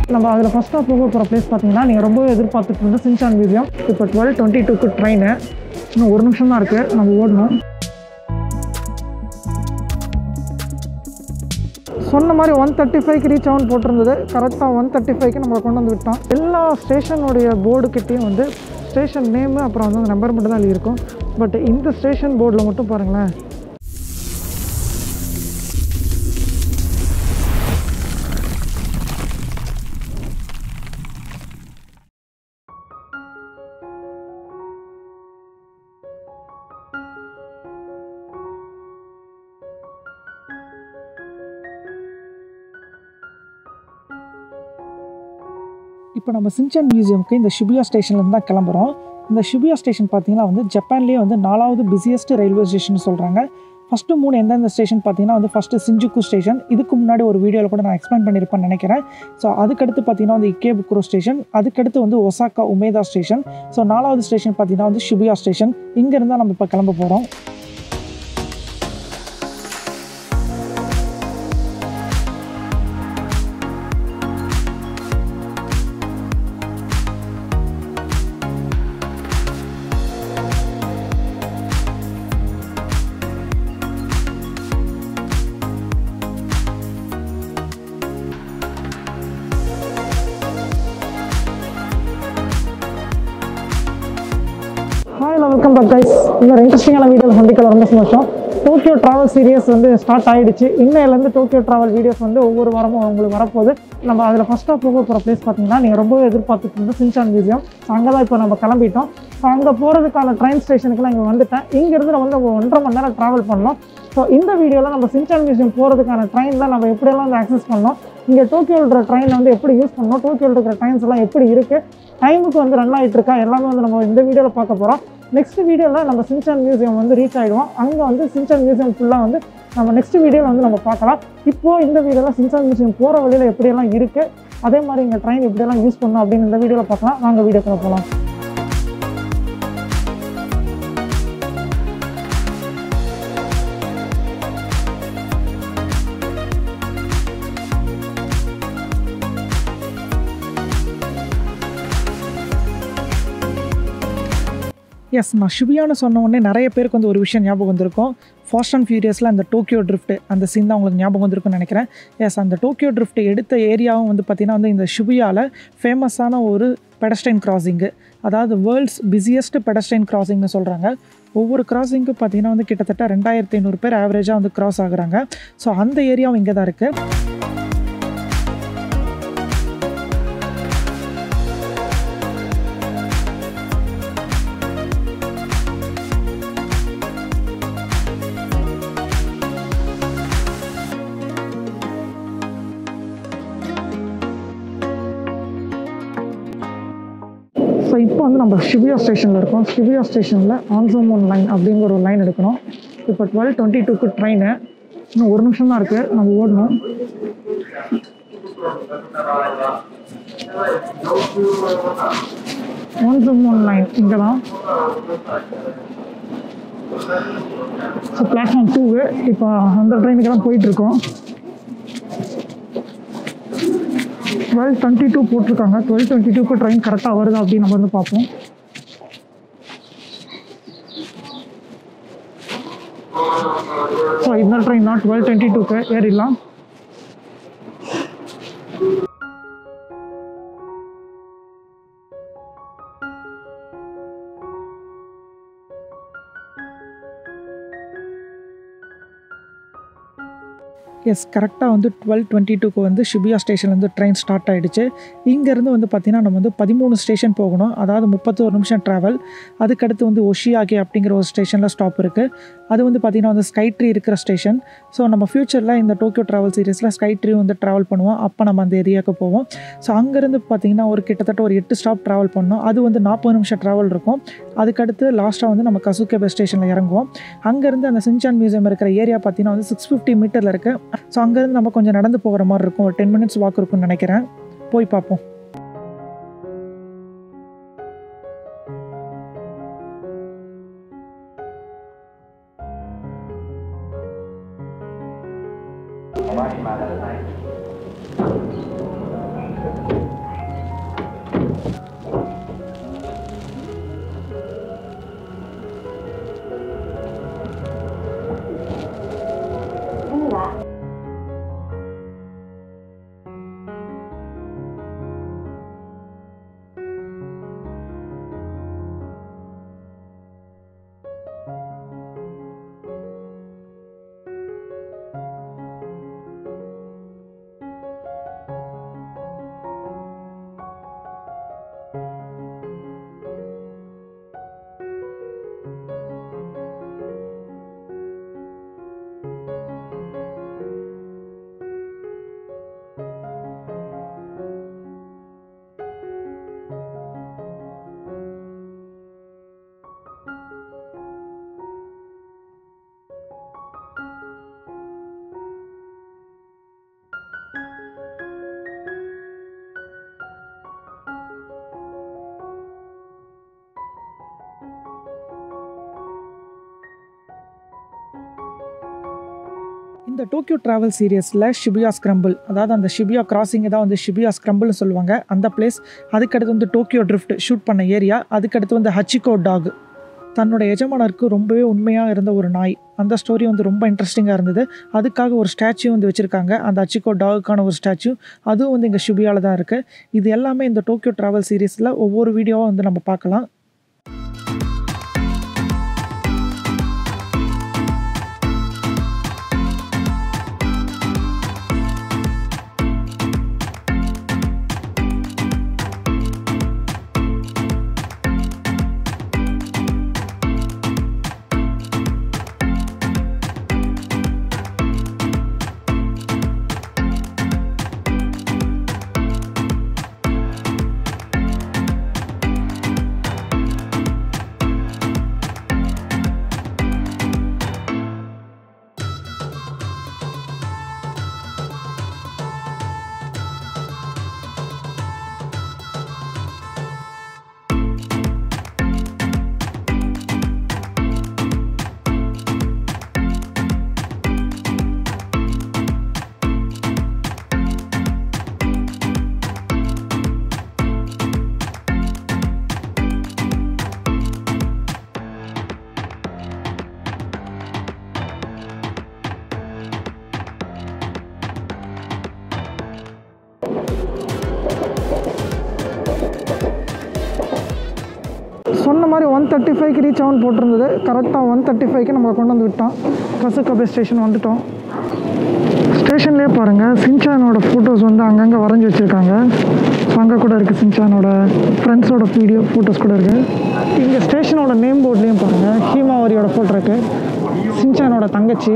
நம்ம அதில் ஃபஸ்ட்டாக போக போகிற பிளேஸ் பார்த்தீங்கன்னா நீங்கள் ரொம்ப எதிர்பார்த்துட்டு இருந்த சின்சான் மியூசியம் இப்போ டுவெல் டுவெண்ட்டி டூக்கு ட்ரெயின் இன்னும் ஒரு நிமிஷம் தான் இருக்குது நம்ம ஓடணும் சொன்ன மாதிரி ஒன் தேர்ட்டி ஃபைவ்க்கு ரீச் ஆகும்னு போட்டிருந்தது கரெக்டாக ஒன் தேர்ட்டி ஃபைவ்க்கு நம்மளை கொண்டு வந்து விட்டான் எல்லா ஸ்டேஷனுடைய போர்டு கிட்டேயும் வந்து ஸ்டேஷன் நேமு அப்புறம் வந்து அந்த நம்பர் மட்டும் தான் எழுதியிருக்கும் பட் இந்த ஸ்டேஷன் போர்டில் மட்டும் பாருங்களேன் இப்போ நம்ம சின்சான் மியூசியம்க்கு இந்த ஷிபியா ஸ்டேஷன்லேருந்து தான் கிளம்புறோம் இந்த ஷிபியா ஸ்டேஷன் பார்த்தீங்கன்னா வந்து ஜப்பான்லேயே வந்து நாலாவது பிஸியஸ்ட் ரயில்வே ஸ்டேஷன் சொல்கிறாங்க ஃபஸ்ட்டு மூணு எந்தெந்த ஸ்டேஷன் பார்த்தீங்கன்னா வந்து ஃபஸ்ட்டு சிஞ்சுக்கு ஸ்டேஷன் இதுக்கு முன்னாடி ஒரு வீடியோவில் கூட நான் எக்ஸ்பிளைன் பண்ணியிருப்பேன்னு நினைக்கிறேன் ஸோ அதுக்கடுத்து பார்த்தீங்கன்னா வந்து இக்கேபுக்குரோ ஸ்டேஷன் அதுக்கடுத்து வந்து ஒசாக்கா உமேதா ஸ்டேஷன் ஸோ நாலாவது ஸ்டேஷன் பார்த்தீங்கன்னா வந்து ஷிபியா ஸ்டேஷன் இங்கேருந்து தான் நம்ம இப்போ கிளம்ப போகிறோம் ஹாய் வெல்கம் பேக் கைஸ் இன்னொரு இன்ட்ரெஸ்டிங்கான வீடியோவில் சந்திக்கல ரொம்ப சந்தோஷம் டோக்கியோ ட்ராவல் சீரியஸ் வந்து ஸ்டார்ட் ஆகிடுச்சு இன்னையிலேருந்து டோக்கியோ ட்ராவல் வீடியோஸ் வந்து ஒவ்வொரு வாரமும் உங்களுக்கு வரப்போகுது நம்ம அதில் ஃபஸ்ட்டாக போக போகிற பிளேஸ் பார்த்தீங்கன்னா நீங்கள் ரொம்ப எதிர்பார்த்துட்டு இருந்த சின்சான் மியூசியம் ஸோ அங்கே தான் இப்போ நம்ம கிளம்பிட்டோம் ஸோ அங்கே போகிறதுக்கான ட்ரெயின் ஸ்டேஷனுக்குலாம் இங்கே வந்துட்டேன் இங்கேருந்து நம்ம வந்து ஒரு ஒன்றரை மணி நேரம் ட்ராவல் பண்ணோம் ஸோ இந்த வீடியோவில் நம்ம சின்சான் மியூசியம் போகிறதுக்கான ட்ரெயினில் நம்ம எப்படியெல்லாம் வந்து ஆக்சஸ் பண்ணோம் இங்கே டோக்கியோவில் இருக்கிற ட்ரெயினை வந்து எப்படி யூஸ் பண்ணணும் டோக்கியோவில் இருக்கிற ட்ரெயின்ஸ் எல்லாம் எப்படி இருக்குது டைமுக்கு வந்து ரன் ஆகிட்டு இருக்கா எல்லாமே வந்து நம்ம இந்த வீடியோவில் பார்க்க போகிறோம் நெக்ஸ்ட் வீடியோவில் நம்ம சின்சான் மியூசியம் வந்து ரீச் ஆகிடுவோம் அங்கே வந்து சின்சான் மியூசியம் ஃபுல்லாக வந்து நம்ம நெக்ஸ்ட் வீடியோவில் வந்து நம்ம பார்க்கலாம் இப்போது இந்த வீடியோவில் சின்சான் மியூசியம் போகிற வழியில் எப்படியெல்லாம் இருக்குது அதே மாதிரி இங்கே ட்ரெயின் எப்படியெல்லாம் யூஸ் பண்ணணும் அப்படின்னு இந்த வீடியோவில் பார்க்கலாம் வாங்க வீடியோக்குள்ள போகலாம் எஸ் நான் ஷிபியான்னு சொன்ன உடனே நிறைய பேருக்கு வந்து ஒரு விஷயம் ஞாபகம் வந்திருக்கும் ஃபாஸ்ட் அண்ட் ஃபியூரியஸில் அந்த டோக்கியோ ட்ரிஃப்ட் அந்த சீன் தான் உங்களுக்கு ஞாபகம் வந்திருக்கும்னு நினைக்கிறேன் எஸ் அந்த டோக்கியோ ட்ரிஃப்ட் எடுத்த ஏரியாவும் வந்து பார்த்திங்கன்னா வந்து இந்த ஷிபியாவில் ஃபேமஸான ஒரு பெடஸ்டைன் கிராசிங்கு அதாவது வேர்ல்ட்ஸ் பிஸியஸ்ட் பெடஸ்டைன் கிராசிங்னு சொல்கிறாங்க ஒவ்வொரு கிராசிங்க்கும் பார்த்தீங்கன்னா வந்து கிட்டத்தட்ட ரெண்டாயிரத்தி ஐநூறு பேர் ஆவரேஜாக வந்து கிராஸ் ஆகுறாங்க ஸோ அந்த ஏரியாவும் இங்கே தான் இருக்குது ஸோ இப்போ வந்து நம்ம ஷிபியா ஸ்டேஷனில் இருக்கோம் ஷிபியா ஸ்டேஷனில் ஆன்சோமோன் லைன் அப்படிங்கிற ஒரு லைன் எடுக்கணும் இப்போ டுவெல் டுவெண்ட்டி டூக்கு ட்ரெயின் இன்னும் ஒரு நிமிஷம் தான் இருக்குது நம்ம ஓடணும் ஆன்சோமோன் லைன் இங்கே தான் ஸோ பிளாட்ஃபார்ம் டூவு இப்போ அந்த ட்ரெயினுக்கு தான் போயிட்டுருக்கோம் டுவெல் டுவெண்ட்டி டூ போட்டிருக்காங்க டுவெல் டுவெண்ட்டி டூக்கு ட்ரெயின் கரெக்டாக வருதா அப்படின்னு நம்ம வந்து பார்ப்போம் ஸோ இந்த ட்ரெயின் தான் டுவெல் டுவெண்ட்டி டூக்கு ஏறிடலாம் எஸ் கரெக்டாக வந்து டுவெல் டுவெண்ட்டி டூக்கு வந்து ஷிபியா ஸ்டேஷன்லேருந்து ட்ரெயின் ஸ்டார்ட் ஆகிடுச்சு இங்கேருந்து வந்து பார்த்திங்கன்னா நம்ம வந்து பதிமூணு ஸ்டேஷன் போகணும் அதாவது முப்பத்தோரு நிமிஷம் ட்ராவல் அதுக்கடுத்து வந்து ஒஷியாகி அப்படிங்கிற ஒரு ஸ்டேஷனில் ஸ்டாப் இருக்குது அது வந்து பார்த்திங்கன்னா வந்து ஸ்கை ட்ரீ இருக்கிற ஸ்டேஷன் ஸோ நம்ம ஃப்யூச்சரில் இந்த டோக்கியோ ட்ராவல் சீரிஸில் ஸ்கை ட்ரீ வந்து ட்ராவல் பண்ணுவோம் அப்போ நம்ம அந்த ஏரியாவுக்கு போவோம் ஸோ அங்கேருந்து பார்த்திங்கன்னா ஒரு கிட்டத்தட்ட ஒரு எட்டு ஸ்டாப் ட்ராவல் பண்ணோம் அது வந்து நாற்பது நிமிஷம் ட்ராவல் இருக்கும் அதுக்கடுத்து லாஸ்ட்டாக வந்து நம்ம கசுகே பஸ் ஸ்டேஷனில் இறங்குவோம் அங்கேருந்து அந்த சின்சான் மியூசியம் இருக்கிற ஏரியா பார்த்திங்கன்னா வந்து சிக்ஸ் ஃபிஃப்டி மீட்டரில் இருக்குது ஸோ அங்கேருந்து நம்ம கொஞ்சம் நடந்து போகிற மாதிரி இருக்கும் ஒரு டென் மினிட்ஸ் வாக் இருக்கும்னு நினைக்கிறேன் போய் பார்ப்போம் இந்த டோக்கியோ ட்ராவல் சீரியஸில் ஷிபியா ஸ்க்ரம்பிள் அதாவது அந்த ஷிபியா கிராசிங் தான் வந்து ஷிபியா ஸ்க்ரம்பிள்னு சொல்லுவாங்க அந்த பிளேஸ் அதுக்கடுத்து வந்து டோக்கியோ ட்ரிஃப்ட் ஷூட் பண்ண ஏரியா அதுக்கடுத்து வந்து ஹச்சிகோ டாக் தன்னோட எஜமானருக்கு ரொம்பவே உண்மையாக இருந்த ஒரு நாய் அந்த ஸ்டோரி வந்து ரொம்ப இன்ட்ரெஸ்டிங்காக இருந்தது அதுக்காக ஒரு ஸ்டாச்சு வந்து வச்சுருக்காங்க அந்த அச்சிகோ டாகுக்கான ஒரு ஸ்டாச்சு அதுவும் வந்து இங்கே ஷிபியாவில் தான் இருக்குது இது எல்லாமே இந்த டோக்கியோ ட்ராவல் சீரீஸில் ஒவ்வொரு வீடியோவாக வந்து நம்ம பார்க்கலாம் சொன்ன மாதிரி ஒன் தேர்ட்டி ஃபைவ்க்கு ரீச் ஆகும்னு போட்டிருந்தது கரெக்டாக ஒன் தேர்ட்டி ஃபைவ்க்கு நம்ம கொண்டு வந்து விட்டோம் கசுக்கபே ஸ்டேஷன் வந்துட்டோம் ஸ்டேஷன்லேயே பாருங்கள் சின்சானோட ஃபோட்டோஸ் வந்து அங்கங்கே வரைஞ்சி வச்சுருக்காங்க ஸோ அங்கே கூட இருக்குது சின்சானோட ஃப்ரெண்ட்ஸோட வீடியோ ஃபோட்டோஸ் கூட இருக்குது இங்கே ஸ்டேஷனோட நேம் போர்ட்லேயும் பாருங்கள் ஹீமாவரியோட ஃபோட்டோ இருக்குது சின்சானோட தங்கச்சி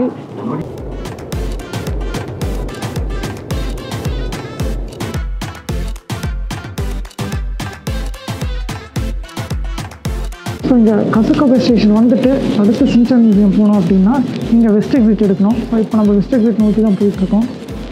ஸோ இங்கே கசுக்கபே ஸ்டேஷன் வந்துட்டு அடுத்து சின்சான் மியூசியம் போனோம் அப்படின்னா இங்கே வெஸ்ட் எக்ஸிட் எடுக்கணும் ஸோ இப்போ நம்ம வெஸ்ட் எக்ஸிட் நோக்கி தான் போயிட்டுருக்கோம்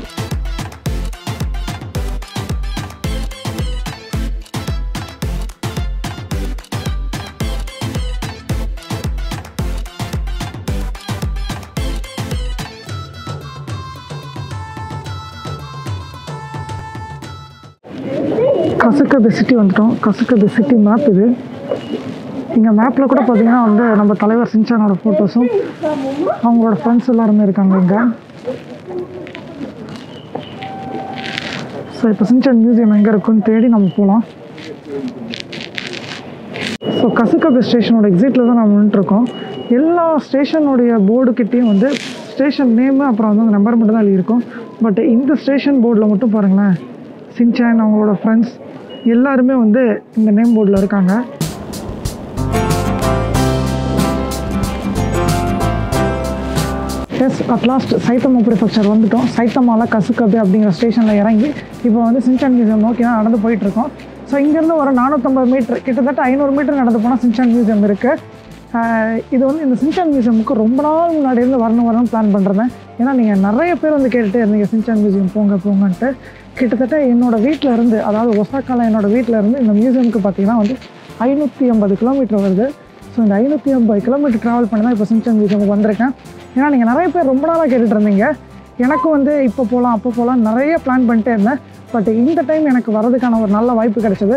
கசுக்கபே சிட்டி வந்துட்டோம் கசுக்கபே சிட்டி மேப் இது இங்கே மேப்பில் கூட பார்த்தீங்கன்னா வந்து நம்ம தலைவர் சின்சானோட ஃபோட்டோஸும் அவங்களோட ஃப்ரெண்ட்ஸ் எல்லாருமே இருக்காங்க இங்கே ஸோ இப்போ சின்சான் மியூசியம் எங்கே இருக்குன்னு தேடி நம்ம போகலாம் ஸோ கசுக்கபே ஸ்டேஷனோட எக்ஸிட்டில் தான் நம்ம நின்றுருக்கோம் எல்லா ஸ்டேஷனுடைய போர்டுக்கிட்டேயும் வந்து ஸ்டேஷன் நேமு அப்புறம் வந்து அந்த நம்பர் மட்டும் தான் எழுதியிருக்கும் பட் இந்த ஸ்டேஷன் போர்டில் மட்டும் பாருங்களேன் சின்சான் அவங்களோட ஃப்ரெண்ட்ஸ் எல்லாருமே வந்து இந்த நேம் போர்டில் இருக்காங்க yes at last Saitama prefecture வந்துட்டோம் சைத்தமாவில் கசுக்கபே அப்படிங்கிற ஸ்டேஷனில் இறங்கி இப்போ வந்து சின்சான் மியூசியம் நோக்கி தான் நடந்து போயிட்டுருக்கோம் ஸோ இங்கேருந்து ஒரு நானூற்றம்பது மீட்டர் கிட்டத்தட்ட ஐநூறு மீட்டர் நடந்து போனால் சின்சான் மியூசியம் இருக்குது இது வந்து இந்த சின்சான் மியூசியமுக்கு ரொம்ப நாள் முன்னாடி இருந்து வரணும் வரணும் பிளான் பண்ணுறேன் ஏன்னா நீங்கள் நிறைய பேர் வந்து கேட்டுகிட்டே இருந்தீங்க சின்சான் மியூசியம் போங்க போங்கன்ட்டு கிட்டத்தட்ட என்னோட வீட்டில் இருந்து அதாவது ஒசாக்கால என்னோட வீட்டில் இருந்து இந்த மியூசியமுக்கு பார்த்தீங்கன்னா வந்து ஐநூற்றி ஐம்பது கிலோமீட்டர் வருது ஸோ இந்த ஐநூற்றி ஐம்பது கிலோமீட்டர் ட்ராவல் பண்ணி தான் இப்போ சின்சான் மியூசியமுக்கு வந்திருக்கேன் ஏன்னா நீங்கள் நிறைய பேர் ரொம்ப நாளாக கேட்டுட்டு இருந்தீங்க எனக்கும் வந்து இப்போ போகலாம் அப்போ போகலாம் நிறைய பிளான் பண்ணிட்டே இருந்தேன் பட் இந்த டைம் எனக்கு வரதுக்கான ஒரு நல்ல வாய்ப்பு கிடைச்சது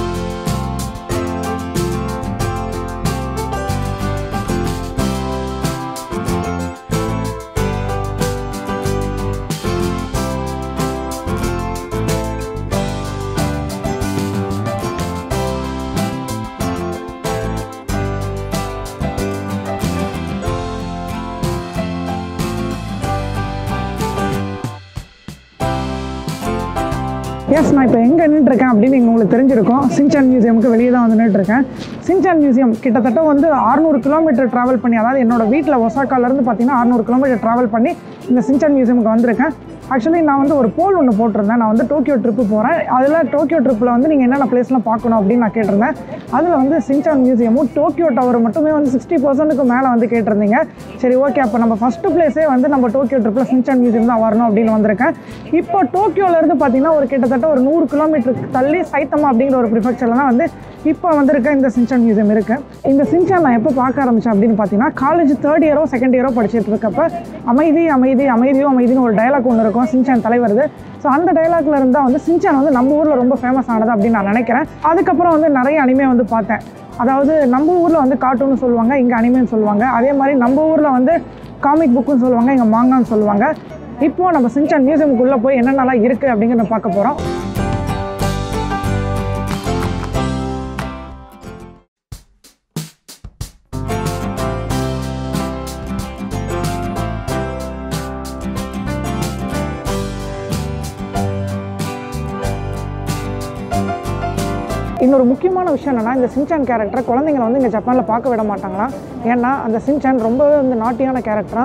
எஸ் நான் இப்போ எங்கே நின்றுருக்கேன் அப்படின்னு நீங்கள் உங்களுக்கு தெரிஞ்சிருக்கும் சின்சான் மியூசியமுக்கு வெளியே தான் வந்து நின்றுருக்கேன் சின்சான் மியூசியம் கிட்டத்தட்ட வந்து 600 கிலோமீட்டர் ட்ராவல் பண்ணி அதாவது என்னோட வீட்டில் ஒசாக்காலேருந்து பார்த்தீங்கன்னா 600 கிலோமீட்டர் ட்ராவல் பண்ணி இந்த சின்சான் மியூசியமுக்கு வந்திருக்கேன் ஆக்சுவலி நான் வந்து ஒரு போல் ஒன்று போட்டிருந்தேன் நான் வந்து டோக்கியோ ட்ரிப்பு போகிறேன் அதில் டோக்கியோ ட்ரிப்பில் வந்து நீங்கள் என்னென்ன பிளேஸ்லாம் பார்க்கணும் அப்படின்னு நான் கேட்டிருந்தேன் அதில் வந்து சின்சான் மியூசியமும் டோக்கியோ டவர் மட்டுமே வந்து சிக்ஸ்டி பர்சன்ட்டுக்கு மேலே வந்து கேட்டிருந்தீங்க சரி ஓகே அப்போ நம்ம ஃபஸ்ட்டு பிளேஸே வந்து நம்ம டோக்கியோ ட்ரிப்பில் சின்சான் மியூசியம் தான் வரணும் அப்படின்னு வந்திருக்கேன் இப்போ டோக்கியோலேருந்து பார்த்தீங்கன்னா ஒரு கிட்டத்தட்ட ஒரு நூறு கிலோமீட்டருக்கு தள்ளி சைத்தமா அப்படிங்கிற ஒரு ப்ரிஃபெக்சரில் தான் வந்து இப்போ வந்திருக்க இந்த சின்சான் மியூசியம் இருக்குது இந்த சின்சான் நான் எப்போ பார்க்க ஆரம்பித்தேன் அப்படின்னு பார்த்தீங்கன்னா காலேஜ் தேர்ட் இயரோ செகண்ட் இயரோ படிச்சுட்டு இருக்கப்ப அமைதி அமைதி அமைதியோ அமைதின்னு ஒரு டயலாக் ஒன்று இருக்கும் சின்சான் தலைவருது ஸோ அந்த டயலாக்ல இருந்தால் வந்து சின்சான் வந்து நம்ம ஊரில் ரொம்ப ஃபேமஸ் ஆனது அப்படின்னு நான் நினைக்கிறேன் அதுக்கப்புறம் வந்து நிறைய அனிமே வந்து பார்த்தேன் அதாவது நம்ம ஊரில் வந்து கார்ட்டூன்னு சொல்லுவாங்க இங்கே அனிமேன்னு சொல்லுவாங்க அதே மாதிரி நம்ம ஊரில் வந்து காமிக் புக்குன்னு சொல்லுவாங்க இங்கே மாங்கான்னு சொல்லுவாங்க இப்போ நம்ம சின்சான் மியூசியமுக்குள்ளே போய் என்னென்னலாம் இருக்குது அப்படிங்கிறத பார்க்க போகிறோம் இன்னொரு முக்கியமான விஷயம் என்னன்னா இந்த சின்சான் கேரக்டரை குழந்தைங்களை வந்து இங்கே ஜப்பானில் பார்க்க விட மாட்டாங்களாம் ஏன்னா அந்த சின்சான் ரொம்பவே வந்து நாட்டியான கேரக்டரா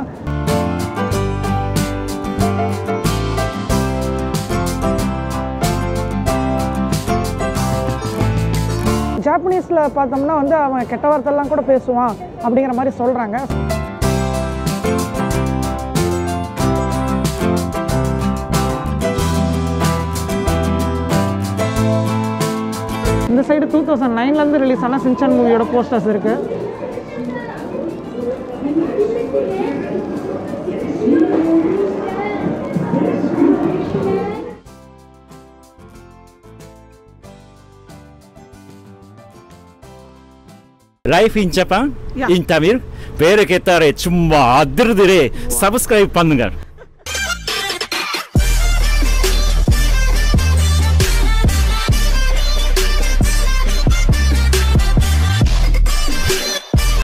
ஜாப்பனீஸில் பார்த்தோம்னா வந்து அவன் கெட்ட வார்த்தைலாம் கூட பேசுவான் அப்படிங்கிற மாதிரி சொல்கிறாங்க இந்த சைடு டூ தௌசண்ட் நைன்லேருந்து ரிலீஸ் ஆன சின்சான் மூவியோட போஸ்டர்ஸ் இருக்குது life in Japan Yeah. In Tamil வேறு கேட்டாரே சும்மா அதிர்திரே சப்ஸ்கிரைப் பண்ணுங்கள்